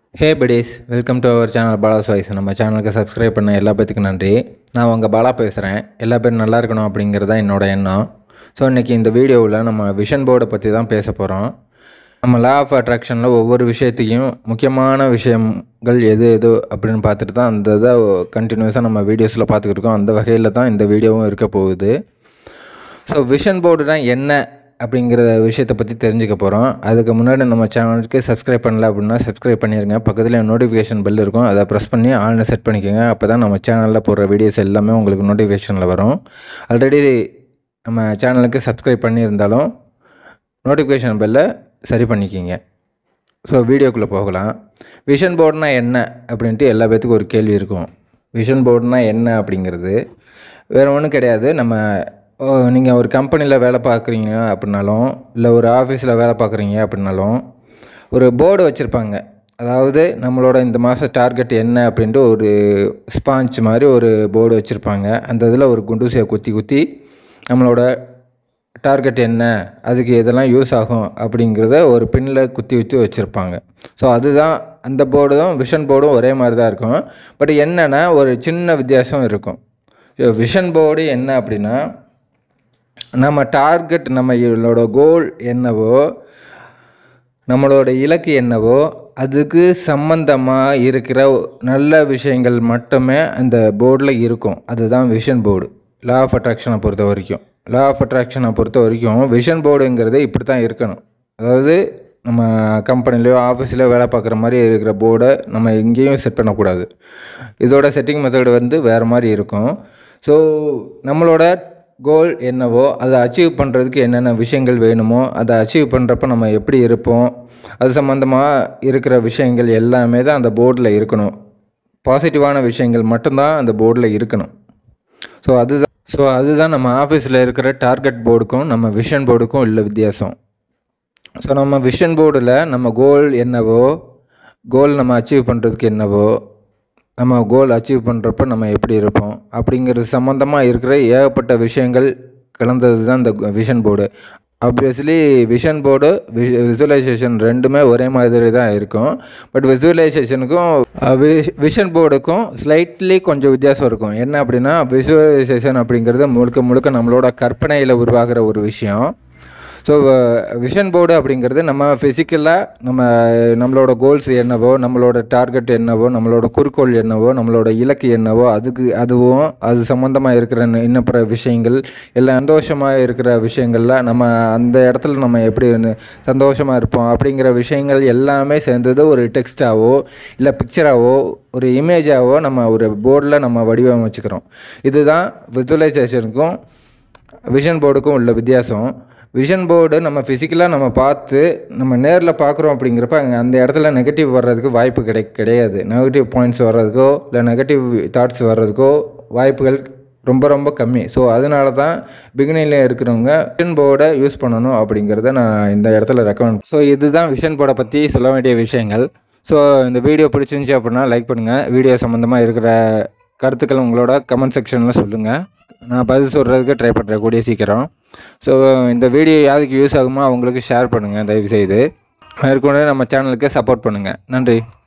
hey buddies welcome to our channel Bala's voice நம்ம சேனலுக்கு subscribe பண்ண எல்லா பேத்துக்கும் நன்றி நான் உங்கள் பாலா பேசுகிறேன் எல்லா பேரும் நல்லா இருக்கணும் அப்படிங்கிறது தான் என்னோட எண்ணம் ஸோ இன்றைக்கி இந்த வீடியோவில் நம்ம விஷன் போர்டை பற்றி தான் பேச போகிறோம் நம்ம லா ஆஃப் அட்ராக்ஷனில் ஒவ்வொரு விஷயத்தையும் முக்கியமான விஷயங்கள் எது எது அப்படின்னு பார்த்துட்டு தான் அந்த இதை கண்டினியூஸாக நம்ம வீடியோஸில் பார்த்துக்கிட்டு இருக்கோம் அந்த வகையில் தான் இந்த வீடியோவும் இருக்க போகுது ஸோ விஷன் போர்டுனா என்ன அப்படிங்கிற விஷயத்தை பற்றி தெரிஞ்சுக்க போகிறோம் அதுக்கு முன்னாடி நம்ம சேனலுக்கு சப்ஸ்கிரைப் பண்ணல அப்படின்னா சப்ஸ்கிரைப் பண்ணிடுங்க பக்கத்தில் நோட்டிஃபிகேஷன் பெல் இருக்கும் அதை ப்ரெஸ் பண்ணி ஆன்ல செட் பண்ணிக்கோங்க அப்போ தான் நம்ம சேனலில் போடுற வீடியோஸ் எல்லாமே உங்களுக்கு நோட்டிஃபிகேஷனில் வரும் ஆல்ரெடி நம்ம சேனலுக்கு சப்ஸ்கிரைப் பண்ணியிருந்தாலும் நோட்டிஃபிகேஷன் பெல்லை சரி பண்ணிக்கிங்க ஸோ வீடியோக்குள்ளே போகலாம் விஷன் போர்டுனா என்ன அப்படின்ட்டு எல்லா பேத்துக்கும் ஒரு கேள்வி இருக்கும் விஷன் போர்டுனா என்ன அப்படிங்கிறது வேறு ஒன்றும் கிடையாது நம்ம நீங்கள் ஒரு கம்பெனியில் வேலை பார்க்குறீங்க அப்படின்னாலும் இல்லை ஒரு ஆஃபீஸில் வேலை பார்க்குறீங்க அப்படின்னாலும் ஒரு போர்டு வச்சுருப்பாங்க அதாவது நம்மளோட இந்த மாதம் டார்கெட் என்ன அப்படின்ட்டு ஒரு ஸ்பாஞ்ச் மாதிரி ஒரு போர்டு வச்சுருப்பாங்க அந்த இதில் ஒரு குண்டூசியை குத்தி குத்தி நம்மளோட டார்கெட் என்ன அதுக்கு எதெல்லாம் யூஸ் ஆகும் அப்படிங்கிறத ஒரு பின்னில் குத்தி வச்சு வச்சுருப்பாங்க ஸோ அதுதான் அந்த போர்டும் விஷன் போர்டும் ஒரே மாதிரி தான் இருக்கும் பட் என்னென்னா ஒரு சின்ன வித்தியாசம் இருக்கும் விஷன் போர்டு என்ன அப்படின்னா நம்ம டார்கெட் நம்மளோட கோல் என்னவோ நம்மளோட இலக்கு என்னவோ அதுக்கு சம்பந்தமாக இருக்கிற நல்ல விஷயங்கள் மட்டுமே அந்த போர்டில் இருக்கும் அதுதான் விஷன் போர்டு லா ஆஃப் அட்ராக்ஷனை பொறுத்த வரைக்கும் லா ஆஃப் அட்ராக்ஷனை பொறுத்த வரைக்கும் விஷன் போர்டுங்கிறது இப்படி தான் இருக்கணும் அதாவது நம்ம கம்பெனிலையோ ஆஃபீஸ்லையோ வேலை பார்க்குற மாதிரி இருக்கிற போர்டை நம்ம எங்கேயும் செட் பண்ணக்கூடாது இதோட செட்டிங் மெத்தடு வந்து வேறு மாதிரி இருக்கும் ஸோ நம்மளோட கோல் என்னவோ அதை அச்சீவ் பண்ணுறதுக்கு என்னென்ன விஷயங்கள் வேணுமோ அதை அச்சீவ் பண்ணுறப்ப நம்ம எப்படி இருப்போம் அது சம்மந்தமாக இருக்கிற விஷயங்கள் எல்லாமே தான் அந்த போர்டில் இருக்கணும் பாசிட்டிவான விஷயங்கள் மட்டும்தான் அந்த போர்டில் இருக்கணும் ஸோ அதுதான் ஸோ அதுதான் நம்ம ஆஃபீஸில் இருக்கிற டார்கெட் போர்டுக்கும் நம்ம விஷன் போர்டுக்கும் உள்ள வித்தியாசம் ஸோ நம்ம விஷன் போர்டில் நம்ம கோல் என்னவோ கோல் நம்ம அச்சீவ் பண்ணுறதுக்கு என்னவோ நம்ம கோல் அச்சீவ் பண்ணுறப்ப நம்ம எப்படி இருப்போம் அப்படிங்கிறது சம்மந்தமாக இருக்கிற ஏகப்பட்ட விஷயங்கள் கலந்தது தான் இந்த vision board obviously vision board visualisation ரெண்டுமே ஒரே மாதிரி தான் இருக்கும் பட் விசுவலைசேஷனுக்கும் விஷன் போர்டுக்கும் ஸ்லைட்லி கொஞ்சம் வித்தியாசம் இருக்கும் என்ன அப்படின்னா விசுவலைசேஷன் அப்படிங்கிறது முழுக்க முழுக்க நம்மளோட கற்பனையில் உருவாகிற ஒரு விஷயம் ஸோ விஷன் போர்டு அப்படிங்கிறது நம்ம ஃபிசிக்கலாக நம்ம நம்மளோட கோல்ஸ் என்னவோ நம்மளோட டார்கெட் என்னவோ நம்மளோட குறிக்கோள் என்னவோ நம்மளோட இலக்கு என்னவோ அதுக்கு அதுவும் அது சம்மந்தமாக இருக்கிற இன்னும் பிற விஷயங்கள் எல்லாம் சந்தோஷமாக இருக்கிற விஷயங்கள்லாம் நம்ம அந்த இடத்துல நம்ம எப்படி சந்தோஷமாக இருப்போம் அப்படிங்கிற விஷயங்கள் எல்லாமே சேர்ந்தது ஒரு டெக்ஸ்டாவோ இல்லை பிக்சராவோ ஒரு இமேஜாவோ நம்ம ஒரு போர்டில் நம்ம வடிவமைச்சுக்கிறோம் இதுதான் விசுவலைசேஷனுக்கும் விஷன் போர்டுக்கும் உள்ள வித்தியாசம் விஷன் போர்டு நம்ம ஃபிசிக்கலாக நம்ம பார்த்து நம்ம நேரில் பார்க்குறோம் அப்படிங்கிறப்ப அங்கே அந்த இடத்துல நெகட்டிவ் வர்றதுக்கு வாய்ப்பு கிடை கிடையாது நெகட்டிவ் பாயிண்ட்ஸ் வர்றதுக்கோ இல்லை நெகட்டிவ் தாட்ஸ் வர்றதுக்கோ வாய்ப்புகள் ரொம்ப ரொம்ப கம்மி ஸோ அதனால தான் பிகினிங்கில் இருக்கிறவங்க விஷன் போர்டை யூஸ் பண்ணணும் அப்படிங்கிறத நான் இந்த இடத்துல ரெக்கமெண்ட் ஸோ இதுதான் விஷன் போர்டை பற்றி சொல்ல வேண்டிய விஷயங்கள் ஸோ இந்த வீடியோ பிடிச்சிருந்துச்சி அப்படின்னா லைக் பண்ணுங்கள் வீடியோ சம்மந்தமாக இருக்கிற கருத்துக்கள் உங்களோட கமெண்ட் செக்ஷனில் சொல்லுங்கள் நான் பதில் சொல்கிறதுக்கு ட்ரை பண்ணுறேன் கூடிய சீக்கிரம் ஸோ இந்த வீடியோ யாருக்கு யூஸ் ஆகுமோ அவங்களுக்கு ஷேர் பண்ணுங்கள் தயவுசெய்து மேற்கொண்டு நம்ம சேனலுக்கு சப்போர்ட் பண்ணுங்கள் நன்றி